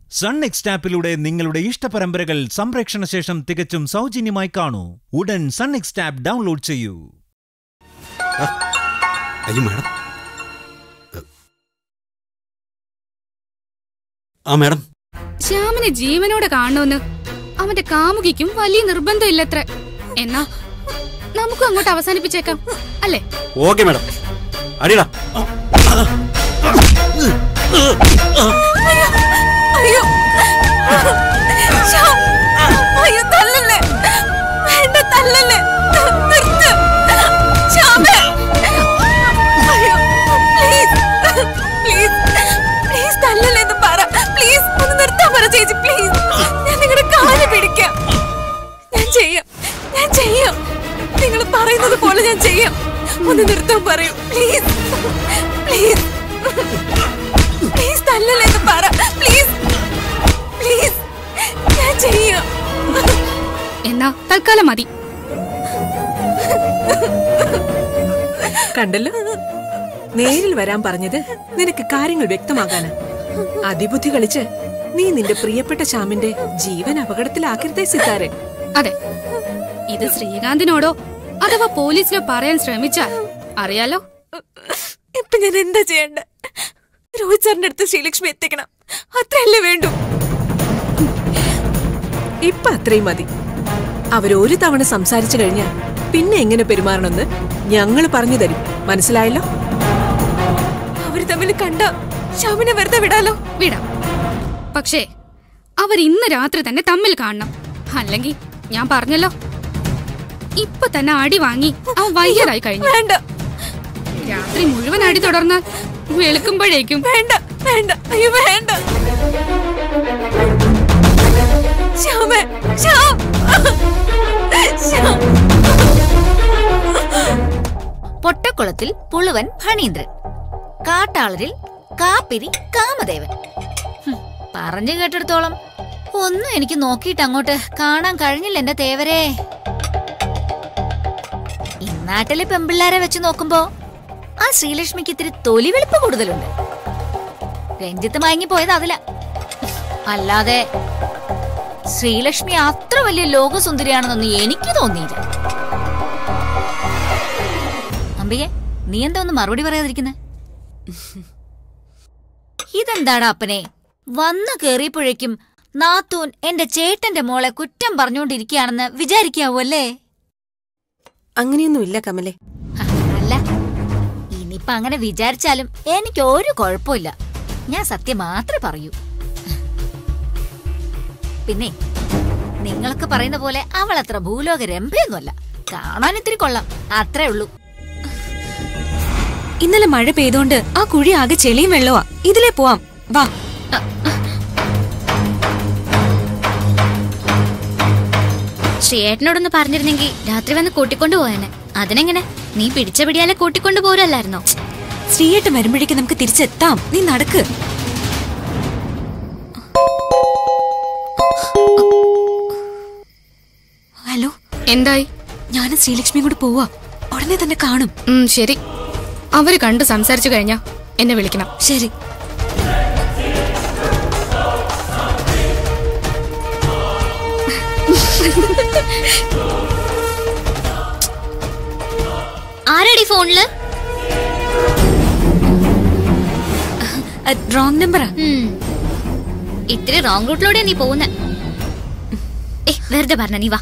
Sun next ആപ്പിലൂടെ നിങ്ങളുടെ ഇഷ്ടപരമ്പരകൾ സംപ്രേക്ഷണ ശേഷം തികച്ചും സൗജന്യമായി കാണൂ ഉടൻ സൺ നെക്സ്റ്റ് ആപ്പ് ഡൗൺലോഡ് ചെയ്യൂ അയ്യോ മാഡം ആ മാഡം ശ്യാമിനെ ജീവനോടെ കാണണമെന്ന് അവന്റെ കാമുകിക്കും വലിയ നിർബന്ധമില്ലത്ര എന്നാ നമുക്കും അങ്ങോട്ട് അവസാനിപ്പിച്ചേക്കാം അല്ലേ ഓക്കെ മാഡം അടിയടാ അയ്യോ ശ്യാം, അയ്യോ തല്ലല്ലേ വേണ്ട തല്ലല്ലേ നിർത്ത് ശ്യാമേ അയ്യോ പ്ലീസ് പ്ലീസ് പ്ലീസ് തല്ലല്ലേ എന്ന് പറ പ്ലീസ് ഒന്ന് നിർത്താൻ പറ ചേച്ചി പ്ലീസ് ഞാൻ നിങ്ങളുടെ കാല് പിടിക്കാം ഞാൻ ചെയ്യാം ഞാൻ ചെയ്യാം നിങ്ങൾ പറയുന്നത് പോലെ ഞാൻ ചെയ്യാം ഒന്ന് നിർത്താൻ പറയൂ പ്ലീസ് പ്ലീസ് പ്ലീസ് തല്ലല്ലേ എന്ന് പറ പ്ലീസ് പ്ലീസ് ഞാൻ ചെയ്യാം എന്നാ തൽക്കാലം മതി കണ്ടല്ലോ നേരിൽ വരാൻ പറഞ്ഞത് നിനക്ക് കാര്യങ്ങൾ വ്യക്തമാകാനാ അതിബുദ്ധി കളിച്ച് നീ നിന്റെ പ്രിയപ്പെട്ട ശ്യാമിന്റെ ജീവൻ അപകടത്തിലാക്കരുതേ സിത്താരെ അതെ ഇത് ശ്രീകാന്തിനോടോ അഥവാ പോലീസിലോ പറയാൻ ശ്രമിച്ചാൽ അറിയാലോ ഇപ്പൊ ഞാൻ എന്താ ചെയ്യണ്ട രോഹിത് സാറിന്റെ അടുത്ത് ശ്രീലക്ഷ്മി എത്തിക്കണം അത്രയല്ലേ വേണ്ടു ഇപ്പൊ അത്രയും മതി അവരൊരു തവണ സംസാരിച്ചു കഴിഞ്ഞാൽ പിന്നെ എങ്ങനെ പെരുമാറണമെന്ന് ഞങ്ങൾ പറഞ്ഞു തരും മനസ്സിലായല്ലോ അവര് തമ്മിൽ കണ്ട ശ്യാമിനെ വെറുതെ വിടാലോ വിടാം പക്ഷേ അവർ ഇന്ന് രാത്രി തന്നെ തമ്മിൽ കാണണം അല്ലെങ്കിൽ ഞാൻ പറഞ്ഞല്ലോ ഇപ്പൊ തന്നെ അടി വാങ്ങി അവൻ വയ്യാതായി കഴിഞ്ഞു വേണ്ട രാത്രി മുഴുവൻ അടി തുടർന്നാൽ വെളുക്കുമ്പോഴേക്കും വേണ്ട വേണ്ട അയ്യോ വേണ്ട ശ്യാമേ ശ്യാം ശ്യാം പൊട്ടക്കുളത്തിൽ പുളുവൻ ഫണീന്ദ്രൻ കാട്ടാളരിൽ കാപ്പിരി കാമദേവൻ ഹും, പറഞ്ഞു കേട്ടിടത്തോളം ഒന്നും എനിക്ക് നോക്കിയിട്ട് അങ്ങോട്ട് കാണാൻ കഴിഞ്ഞില്ല എന്റെ തേവരെ ഇന്നാട്ടിലെ പെമ്പിള്ളാരെ വെച്ച് നോക്കുമ്പോ ആ ശ്രീലക്ഷ്മിക്ക് ഇത്തിരി തൊലി വെളുപ്പ് കൂടുതലുണ്ട് രഞ്ജിത്ത് മയങ്ങിപ്പോയത് അതില അല്ലാതെ ശ്രീലക്ഷ്മി അത്ര വലിയ ലോകസുന്ദരിയാണെന്നൊന്നും എനിക്ക് തോന്നിയില്ല അമ്പികെ നീ എന്താ ഒന്ന് മറുപടി പറയാതിരിക്കുന്നെ ഇതെന്താടാ അപ്പനെ വന്നു കേറിയപ്പോഴേക്കും നാത്തൂൻ എന്റെ ചേട്ടന്റെ മോളെ കുറ്റം പറഞ്ഞുകൊണ്ടിരിക്കുകയാണെന്ന് വിചാരിക്കാവൂ അല്ലേ അങ്ങനെയൊന്നുമില്ല കമലെ ഹ, അല്ല ഇനിയിപ്പൊ അങ്ങനെ വിചാരിച്ചാലും എനിക്ക് ഒരു കുഴപ്പമില്ല ഞാൻ സത്യം മാത്രമേ പറയൂ പിന്നെ നിങ്ങളൊക്കെ പറയുന്ന പോലെ അവൾ അത്ര ഭൂലോക രംഭയൊന്നുമല്ല കാണാൻ ഇത്തിരി കൊള്ളാം അത്രേ ഉള്ളൂ ഇന്നലെ മഴ പെയ്തോണ്ട് ആ കുഴി ആകെ ചെളിയും വെള്ളവാ ഇതിലേ പോവാം വാ ശ്രീയേട്ടനോടൊന്ന് പറഞ്ഞിരുന്നെങ്കിൽ രാത്രി വന്ന് കൂട്ടിക്കൊണ്ടു പോയാനെ അതിനെങ്ങനെ നീ പിടിച്ച പിടിയാലെ കൂട്ടിക്കൊണ്ടു പോരല്ലായിരുന്നോ ശ്രീയേട്ടൻ വരുമ്പോഴേക്ക് നമുക്ക് തിരിച്ചെത്താം നീ നടക്ക് ഹലോ എന്തായി ഞാനും ശ്രീലക്ഷ്മിയും കൂടെ പോവാ ഉടനെ തന്നെ കാണും ഉം, ശരി അവര് കണ്ട് സംസാരിച്ചു കഴിഞ്ഞാ എന്നെ വിളിക്കണം ശരി ആരാടി ഫോണില് റോങ് നമ്പറാ ഉം. ഇത്തിരി റോങ് റൂട്ടിലൂടെ നീ പോകുന്ന ഏ വെറുതെ പറഞ്ഞ നീ വാ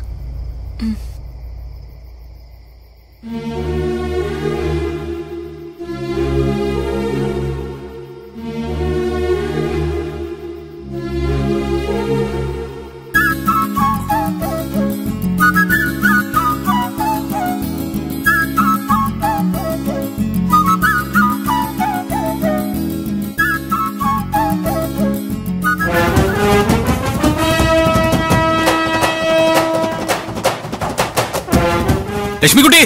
ലക്ഷ്മിക്കുട്ടി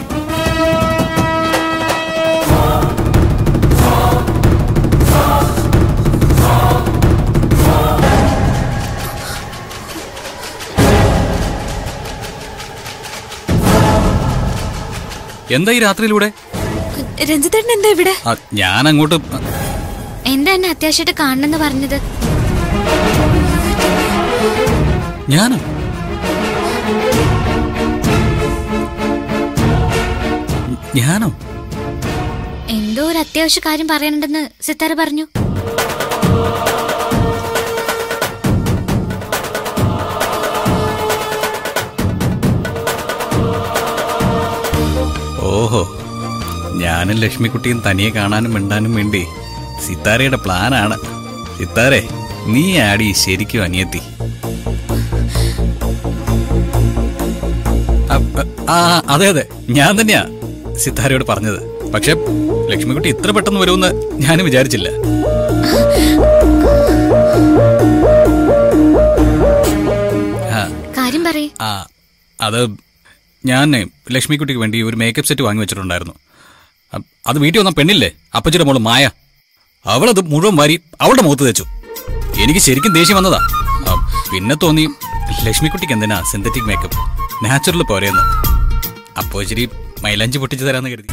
എന്താ ഈ രാത്രിയിലൂടെ രഞ്ജിത്തേട്ടൻ എന്താ ഇവിടെ ആ, ഞാൻ അങ്ങോട്ട് എന്താ എന്നെ അത്യാവശ്യമായിട്ട് കാണണമെന്ന് പറഞ്ഞത് ഞാനോ ഞാനോ എന്തോ ഒരു അത്യാവശ്യ കാര്യം പറയാനുണ്ടെന്ന് സിത്താര പറഞ്ഞു ഓഹോ ഞാനും ലക്ഷ്മിക്കുട്ടിയും തനിയെ കാണാനും മിണ്ടാനും വേണ്ടി സിത്താരയുടെ പ്ലാനാണ് സിത്താരെ നീ ആടി ശരിക്കും അനിയത്തി അ- ആ അതെ അതെ ഞാൻ തന്നെയാ സിത്താരയോട് പറഞ്ഞത് പക്ഷെ ലക്ഷ്മിക്കുട്ടി ഇത്ര പെട്ടെന്ന് വരുമെന്ന് ഞാനും വിചാരിച്ചില്ല ആ കാര്യം പറയേ ആ അത് ഞാൻ ലക്ഷ്മിക്കുട്ടിക്ക് വേണ്ടി ഒരു മേക്കപ്പ് സെറ്റ് വാങ്ങി വെച്ചിട്ടുണ്ടായിരുന്നു അ- അത് വീട്ടിൽ വന്ന പെണ്ണില്ലേ അപ്പച്ചിയുടെ മോള് മായ അവളത് മുഴുവൻ വാരി അവളുടെ മുഖത്ത് തെച്ചു എനിക്ക് ശരിക്കും ദേഷ്യം വന്നതാ ആ, പിന്നെ തോന്നി ലക്ഷ്മിക്കുട്ടിക്ക് എന്തിനാ സിന്തറ്റിക് മേക്കപ്പ് നാച്ചുറൽ പോരെയെന്ന് അപ്പോ ഇച്ചിരി മൈലഞ്ചി പൊട്ടിച്ചു തരാന്ന് കരുതി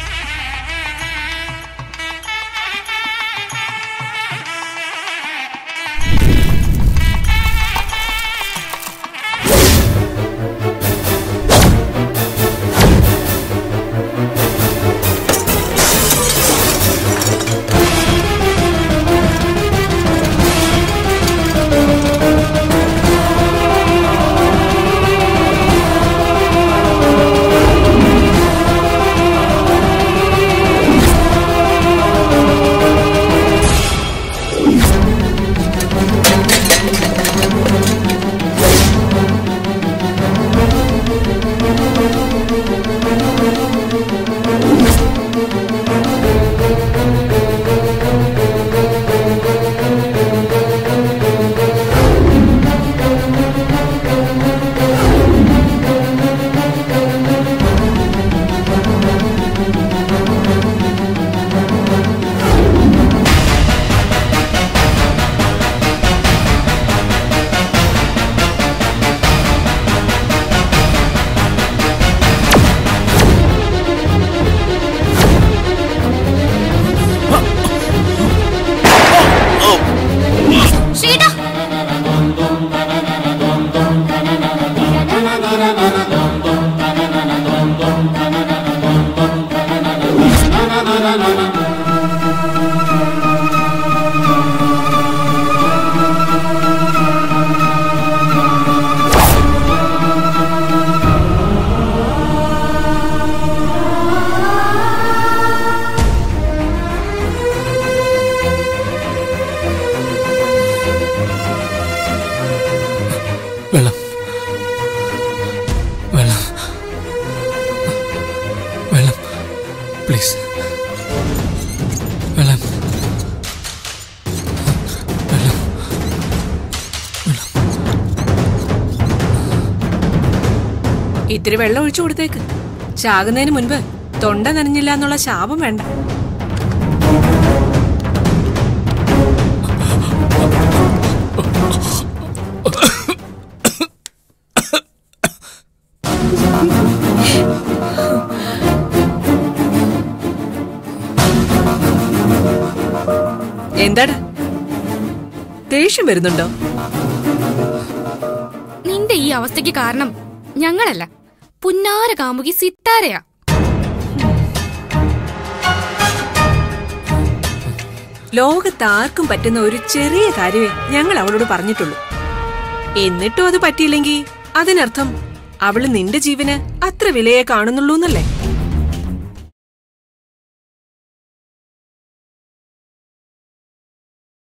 ശ്രീടാ വെള്ളം വെള്ളം വെള്ളം പ്ലീസ് വെള്ളം വെള്ളം ഇത്തിരി വെള്ളം ഒഴിച്ചു കൊടുത്തേക്ക് ചാകുന്നതിന് മുൻപ് തൊണ്ട നനഞ്ഞില്ല എന്നുള്ള ശാപം വേണ്ട എന്താടാ ദേഷ്യം വരുന്നുണ്ടോ നിന്റെ ഈ അവസ്ഥയ്ക്ക് കാരണം ഞങ്ങളല്ല പുന്നാര കാമുകി സിത്താരയാ ലോകത്ത് ആർക്കും പറ്റുന്ന ഒരു ചെറിയ കാര്യമേ ഞങ്ങൾ അവളോട് പറഞ്ഞിട്ടുള്ളൂ എന്നിട്ടും അത് പറ്റിയില്ലെങ്കിൽ അതിനർത്ഥം അവള് നിന്റെ ജീവന് അത്ര വിലയെ കാണുന്നുള്ളൂ എന്നല്ലേ